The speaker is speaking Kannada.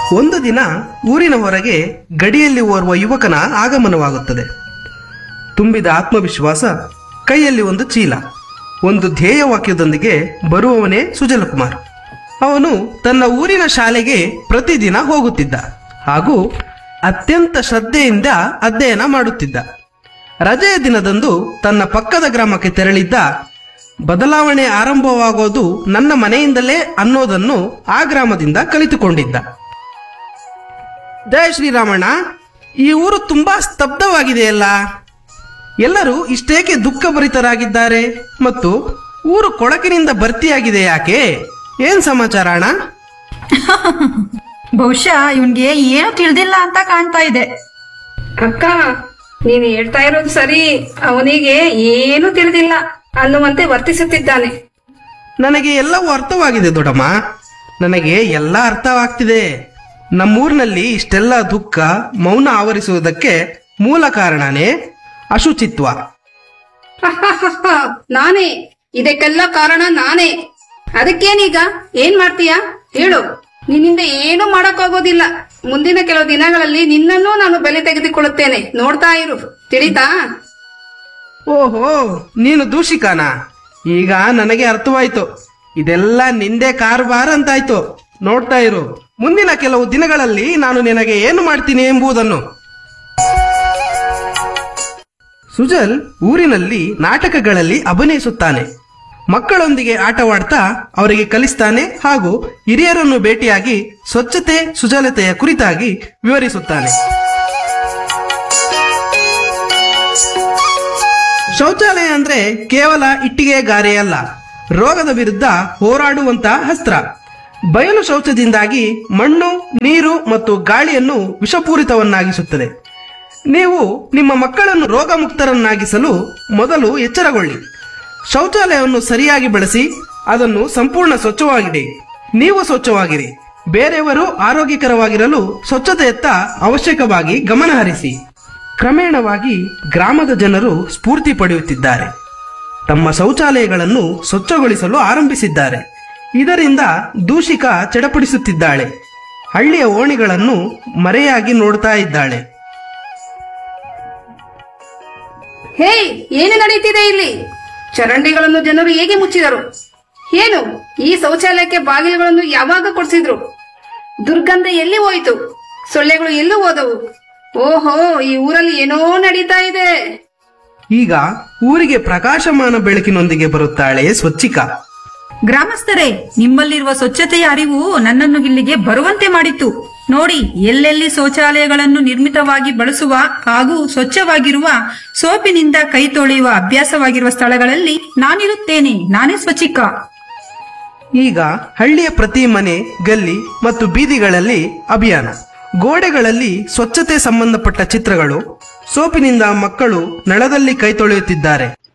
ಒಂದು ದಿನ ಊರಿನ ಹೊರಗೆ ಗಡಿಯಲ್ಲಿ ಓರ್ವ ಯುವಕನ ಆಗಮನವಾಗುತ್ತದೆ ತುಂಬಿದ ಆತ್ಮವಿಶ್ವಾಸ ಕೈಯಲ್ಲಿ ಒಂದು ಚೀಲ ಒಂದು ಧ್ಯೇಯ ವಾಕ್ಯದೊಂದಿಗೆ ಬರುವವನೇ ಸುಜಲಕುಮಾರ್ ಅವನು ತನ್ನ ಊರಿನ ಶಾಲೆಗೆ ಪ್ರತಿದಿನ ಹೋಗುತ್ತಿದ್ದ ಹಾಗೂ ಅತ್ಯಂತ ಶ್ರದ್ಧೆಯಿಂದ ಅಧ್ಯಯನ ಮಾಡುತ್ತಿದ್ದ ರಜೆಯ ದಿನದಂದು ತನ್ನ ಪಕ್ಕದ ಗ್ರಾಮಕ್ಕೆ ತೆರಳಿದ್ದ ಬದಲಾವಣೆ ಆರಂಭವಾಗೋದು ನನ್ನ ಮನೆಯಿಂದಲೇ ಅನ್ನೋದನ್ನು ಆ ಗ್ರಾಮದಿಂದ ಕಲಿತುಕೊಂಡಿದ್ದ ಜಯ ಶ್ರೀರಾಮಣ್ಣ ಈ ಊರು ತುಂಬಾ ಸ್ತಬ್ಧವಾಗಿದೆಯಲ್ಲ ಎಲ್ಲರೂ ಇಷ್ಟೇಕೆ ದುಃಖಭರಿತರಾಗಿದ್ದಾರೆ ಮತ್ತು ಊರು ಕೊಳಕಿನಿಂದ ಭರ್ತಿಯಾಗಿದೆ ಯಾಕೆ ಏನ್ ಸಮಾಚಾರ ಅಣ್ಣ ಬಹುಶಃ ಇವನ್ಗೆ ಏನು ತಿಳಿದಿಲ್ಲ ಅಂತ ಕಾಣ್ತಾ ಇದೆ ಅಕ್ಕ ನೀನು ಹೇಳ್ತಾ ಇರೋದು ಸರಿ ಅವನಿಗೆ ಏನು ತಿಳಿದಿಲ್ಲ ಅನ್ನುವಂತೆ ವರ್ತಿಸುತ್ತಿದ್ದಾನೆ ನನಗೆ ಎಲ್ಲವೂ ಅರ್ಥವಾಗಿದೆ ದೊಡ್ಡಮ್ಮ ನನಗೆ ಎಲ್ಲ ಅರ್ಥವಾಗ್ತಿದೆ ನಮ್ಮೂರಿನಲ್ಲಿ ಇಷ್ಟೆಲ್ಲ ದುಃಖ ಮೌನ ಆವರಿಸುವುದಕ್ಕೆ ಮೂಲ ಕಾರಣನೇ ಅಶುಚಿತ್ವ ನಾನೇ ಇದಕ್ಕೆಲ್ಲ ಕಾರಣ ನಾನೇ ಅದಕ್ಕೇನೀಗ ಏನ್ ಮಾಡ್ತೀಯಾ ಹೇಳು ನಿನ್ನಿಂದ ಏನು ಮಾಡಕ್ಕಾಗೋದಿಲ್ಲ ಮುಂದಿನ ಕೆಲವು ದಿನಗಳಲ್ಲಿ ನಿನ್ನನ್ನೂ ನಾನು ಬೆಲೆ ತೆಗೆದುಕೊಳ್ಳುತ್ತೇನೆ ನೋಡ್ತಾ ಇರು ತಿಳಿತಾ ಓಹೋ ನೀನು ದೂಷಿಕಾನ ಈಗ ನನಗೆ ಅರ್ಥವಾಯ್ತು ಇದೆಲ್ಲ ನಿಂದೆ ಕಾರ್ಬಾರ ಅಂತಾಯ್ತು ನೋಡ್ತಾ ಇರು ಮುಂದಿನ ಕೆಲವು ದಿನಗಳಲ್ಲಿ ನಾನು ನಿನಗೆ ಏನು ಮಾಡ್ತೀನಿ ಎಂಬುದನ್ನು ಸುಜಲ್ ಊರಿನಲ್ಲಿ ನಾಟಕಗಳಲ್ಲಿ ಅಭಿನಯಿಸುತ್ತಾನೆ ಮಕ್ಕಳೊಂದಿಗೆ ಆಟವಾಡ್ತಾ ಅವರಿಗೆ ಕಲಿಸ್ತಾನೆ ಹಾಗೂ ಹಿರಿಯರನ್ನು ಭೇಟಿಯಾಗಿ ಸ್ವಚ್ಛತೆ ಸುಜಲತೆಯ ಕುರಿತಾಗಿ ವಿವರಿಸುತ್ತಾನೆ ಶೌಚಾಲಯ ಅಂದ್ರೆ ಕೇವಲ ಇಟ್ಟಿಗೆ ಗಾರೆ ಅಲ್ಲ ರೋಗದ ವಿರುದ್ಧ ಹೋರಾಡುವಂತಹ ಅಸ್ತ್ರ ಬಯಲು ಶೌಚದಿಂದಾಗಿ ಮಣ್ಣು ನೀರು ಮತ್ತು ಗಾಳಿಯನ್ನು ವಿಷಪೂರಿತವನ್ನಾಗಿಸುತ್ತದೆ ನೀವು ನಿಮ್ಮ ಮಕ್ಕಳನ್ನು ರೋಗಮುಕ್ತರನ್ನಾಗಿಸಲು ಮೊದಲು ಎಚ್ಚರಗೊಳ್ಳಿ ಶೌಚಾಲಯವನ್ನು ಸರಿಯಾಗಿ ಬಳಸಿ ಅದನ್ನು ಸಂಪೂರ್ಣ ಸ್ವಚ್ಛವಾಗಿಡಿ ನೀವು ಸ್ವಚ್ಛವಾಗಿರಿ ಬೇರೆಯವರು ಆರೋಗ್ಯಕರವಾಗಿರಲು ಸ್ವಚ್ಛತೆಯತ್ತ ಅವಶ್ಯಕವಾಗಿ ಗಮನ ಹರಿಸಿ ಕ್ರಮೇಣವಾಗಿ ಗ್ರಾಮದ ಜನರು ಸ್ಫೂರ್ತಿ ಪಡೆಯುತ್ತಿದ್ದಾರೆ ತಮ್ಮ ಶೌಚಾಲಯಗಳನ್ನು ಸ್ವಚ್ಛಗೊಳಿಸಲು ಆರಂಭಿಸಿದ್ದಾರೆ ಇದರಿಂದ ದೂಷಿಕ ಚಡಪಡಿಸುತ್ತಿದ್ದಾಳೆ ಹಳ್ಳಿಯ ಓಣಿಗಳನ್ನು ಮರೆಯಾಗಿ ನೋಡ್ತಾ ಇದ್ದಾಳೆ ಹೇ ಏನು ನಡೀತಿದೆ ಇಲ್ಲಿ ಚರಂಡಿಗಳನ್ನು ಜನರು ಹೇಗೆ ಮುಚ್ಚಿದರು ಏನು ಈ ಶೌಚಾಲಯಕ್ಕೆ ಬಾಗಿಲುಗಳನ್ನು ಯಾವಾಗ ಕೊಡ್ಸಿದ್ರು ದುರ್ಗಂಧ ಎಲ್ಲಿ ಹೋಯಿತು ಸೊಳ್ಳೆಗಳು ಎಲ್ಲೂ ಹೋದವು ಓಹೋ ಈ ಊರಲ್ಲಿ ಏನೋ ನಡೀತಾ ಇದೆ ಈಗ ಊರಿಗೆ ಪ್ರಕಾಶಮಾನ ಬೆಳಕಿನೊಂದಿಗೆ ಬರುತ್ತಾಳೆ ಸ್ವಚ್ಛಿಕಾ ಗ್ರಾಮಸ್ಥರೇ ನಿಮ್ಮಲ್ಲಿರುವ ಸ್ವಚ್ಛತೆಯ ಅರಿವು ನನ್ನನ್ನು ಇಲ್ಲಿಗೆ ಬರುವಂತೆ ಮಾಡಿತು ನೋಡಿ ಎಲ್ಲೆಲ್ಲಿ ಶೌಚಾಲಯಗಳನ್ನು ನಿರ್ಮಿತವಾಗಿ ಬಳಸುವ ಹಾಗೂ ಸ್ವಚ್ಛವಾಗಿರುವ ಸೋಪಿನಿಂದ ಕೈ ತೊಳೆಯುವ ಅಭ್ಯಾಸವಾಗಿರುವ ಸ್ಥಳಗಳಲ್ಲಿ ನಾನಿರುತ್ತೇನೆ ನಾನೇ ಸ್ವಚ್ಛಿಕ ಈಗ ಹಳ್ಳಿಯ ಪ್ರತಿ ಮನೆ ಗಲ್ಲಿ ಮತ್ತು ಬೀದಿಗಳಲ್ಲಿ ಅಭಿಯಾನ ಗೋಡೆಗಳಲ್ಲಿ ಸ್ವಚ್ಛತೆ ಸಂಬಂಧಪಟ್ಟ ಚಿತ್ರಗಳು ಸೋಪಿನಿಂದ ಮಕ್ಕಳು ನಳದಲ್ಲಿ ಕೈ ತೊಳೆಯುತ್ತಿದ್ದಾರೆ